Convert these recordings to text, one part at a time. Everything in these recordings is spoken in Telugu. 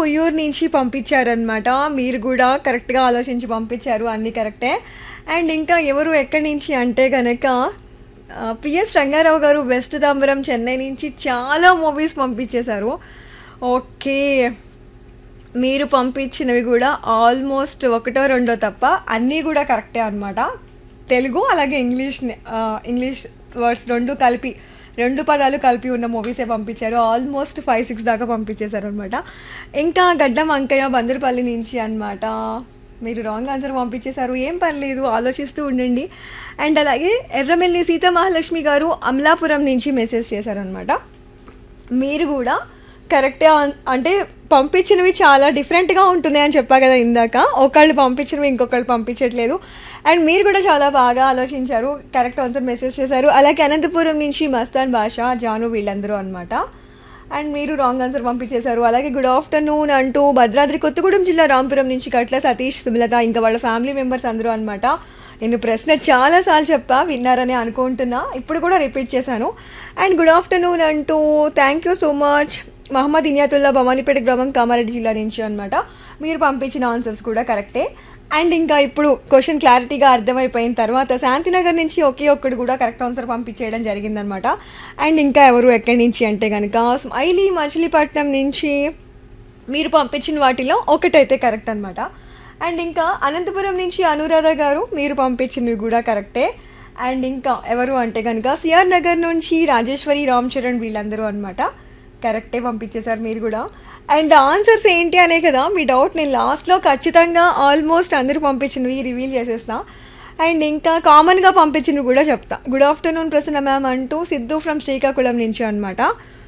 ఉయ్యూరు నుంచి పంపించారనమాట మీరు కూడా కరెక్ట్గా ఆలోచించి పంపించారు అన్నీ కరెక్టే అండ్ ఇంకా ఎవరు ఎక్కడి నుంచి అంటే కనుక పిఎస్ రంగారావు గారు వెస్ట్ తాంబరం చెన్నై నుంచి చాలా మూవీస్ పంపించేశారు ఓకే మీరు పంపించినవి కూడా ఆల్మోస్ట్ ఒకటో రెండో తప్ప అన్నీ కూడా కరెక్టే అనమాట తెలుగు అలాగే ఇంగ్లీష్ ఆ, ఇంగ్లీష్ వర్డ్స్ రెండు కలిపి రెండు పదాలు కలిపి ఉన్న మూవీసే పంపించారు ఆల్మోస్ట్ ఫైవ్ సిక్స్ దాకా పంపించేశారు అనమాట ఇంకా గడ్డం అంకయ్య బందరుపల్లి నుంచి అనమాట మీరు రాంగ్ ఆన్సర్ పంపించేశారు ఏం పర్లేదు ఆలోచిస్తూ ఉండండి అండ్ అలాగే ఎర్రమెల్లి సీతా మహాలక్ష్మి గారు అమలాపురం నుంచి మెసేజ్ చేశారనమాట మీరు కూడా కరెక్టే అన్- అంటే పంపించినవి చాలా డిఫరెంట్గా ఉంటున్నాయని చెప్పా కదా ఇందాక ఒకళ్ళు పంపించినవి ఇంకొకళ్ళు పంపించట్లేదు అండ్ మీరు కూడా చాలా బాగా ఆలోచించారు కరెక్ట్ ఆన్సర్ మెసేజ్ చేశారు అలాగే అనంతపురం నుంచి మస్తాన్ భాష జాను వీళ్ళందరూ అనమాట అండ్ మీరు రాంగ్ ఆన్సర్ పంపించేశారు అలాగే గుడ్ ఆఫ్టర్నూన్ అంటూ భద్రాద్రి కొత్తగూడెం జిల్లా రాంపురం నుంచి కట్ల సతీష్ సుమలత ఇంకా వాళ్ళ ఫ్యామిలీ మెంబర్స్ అందరూ అనమాట నేను ప్రశ్న చాలాసార్లు చెప్పా విన్నారని అనుకుంటున్నా ఇప్పుడు కూడా రిపీట్ చేశాను అండ్ గుడ్ ఆఫ్టర్నూన్ అంటూ thank you so much Mohammed Inayatullah Bhavanipeta గ్రామం కామారెడ్డి జిల్లా నుంచి అనమాట మీరు పంపించిన ఆన్సర్స్ కూడా కరెక్టే అండ్ ఇంకా ఇప్పుడు క్వశ్చన్ క్లారిటీగా అర్థమైపోయిన తర్వాత శాంతినగర్ నుంచి ఒకే ఒక్కడు కూడా కరెక్ట్ ఆన్సర్ పంపించేయడం జరిగిందనమాట అండ్ ఇంకా ఎవరు ఎక్కడి నుంచి అంటే కనుక స్మైలీ మచిలీపట్నం నుంచి మీరు పంపించిన వాటిలో ఒకటైతే కరెక్ట్ అనమాట అండ్ ఇంకా అనంతపురం నుంచి అనురాధ గారు మీరు పంపించినవి కూడా కరెక్టే అండ్ ఇంకా ఎవరు అంటే కనుక సిఆర్ నగర్ నుంచి రాజేశ్వరి రామ్ చరణ్ వీళ్ళందరూ అనమాట కరెక్టే పంపించేశారు మీరు కూడా అండ్ ఆన్సర్స్ ఏంటి అనే కదా మీ డౌట్ నేను లాస్ట్లో ఖచ్చితంగా ఆల్మోస్ట్ అందరూ పంపించినవి రివీల్ చేసేస్తా అండ్ ఇంకా కామన్గా పంపించినవి కూడా చెప్తా గుడ్ ఆఫ్టర్నూన్ ప్రసన్న మ్యామ్ అంటూ సిద్ధు ఫ్రమ్ శ్రీకాకుళం నుంచి అనమాట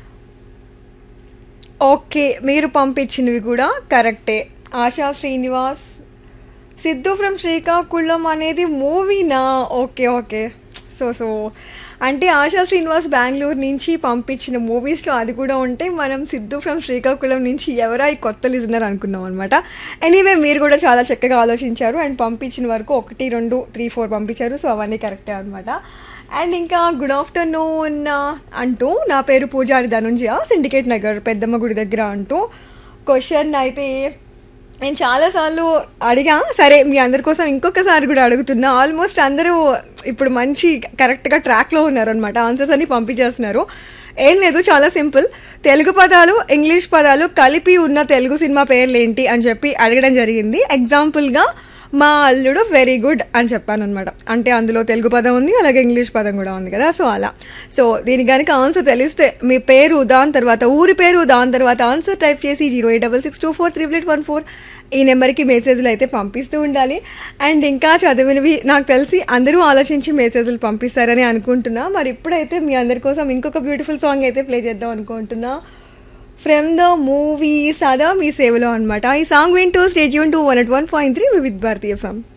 ఓకే మీరు పంపించినవి కూడా కరెక్టే ఆశా శ్రీనివాస్ సిద్ధు ఫ్రమ్ శ్రీకాకుళం అనేది మూవీనా ఓకే ఓకే సో సో అంటే ఆశా శ్రీనివాస్ బెంగళూరు నుంచి పంపించిన మూవీస్లో అది కూడా ఉంటే మనం సిద్ధు ఫ్రమ్ శ్రీకాకుళం నుంచి ఎవరా ఈ కొత్త లిజనర్ అనుకున్నాం అనమాట ఎనీవే మీరు కూడా చాలా చక్కగా ఆలోచించారు అండ్ పంపించిన వరకు ఒకటి రెండు త్రీ ఫోర్ పంపించారు సో అవన్నీ కరెక్టే అనమాట అండ్ ఇంకా గుడ్ ఆఫ్టర్నూన్ అంటూ నా పేరు పూజారి ధనుంజయ సిండికేట్ నగర్ పెద్దమ్మ గుడి దగ్గర అంటూ క్వశ్చన్ అయితే నేను చాలాసార్లు అడిగా సరే మీ అందరి కోసం ఇంకొకసారి కూడా అడుగుతున్నా ఆల్మోస్ట్ అందరూ ఇప్పుడు మంచి కరెక్ట్గా ట్రాక్లో ఉన్నారనమాట ఆన్సర్స్ అన్ని పంపించేస్తున్నారు ఏం లేదు చాలా సింపుల్ తెలుగు పదాలు ఇంగ్లీష్ పదాలు కలిపి ఉన్న తెలుగు సినిమా పేర్లు ఏంటి అని చెప్పి అడగడం జరిగింది ఎగ్జాంపుల్గా మా అల్లుడు వెరీ గుడ్ అని చెప్పాను అనమాట అంటే అందులో తెలుగు పదం ఉంది అలాగే ఇంగ్లీష్ పదం కూడా ఉంది కదా సో అలా సో దీనికి కనుక ఆన్సర్ తెలిస్తే మీ పేరు దాని తర్వాత ఊరి పేరు దాని తర్వాత ఆన్సర్ టైప్ చేసి zero eight double six two four triple eight one four ఈ నెంబర్కి మెసేజ్లు అయితే పంపిస్తూ ఉండాలి అండ్ ఇంకా చదివినవి నాకు తెలిసి అందరూ ఆలోచించి మెసేజ్లు పంపిస్తారని అనుకుంటున్నా మరి ఇప్పుడైతే మీ అందరి కోసం ఇంకొక బ్యూటిఫుల్ సాంగ్ అయితే ప్లే చేద్దాం అనుకుంటున్నా ఫ్రమ్ ద మూవీ సదా మీ సేవలో అనమాట ఈ సాంగ్ వింటూ స్టేజ్ యూన్ to one at one point three with భారతీయ ఎఫ్ఎం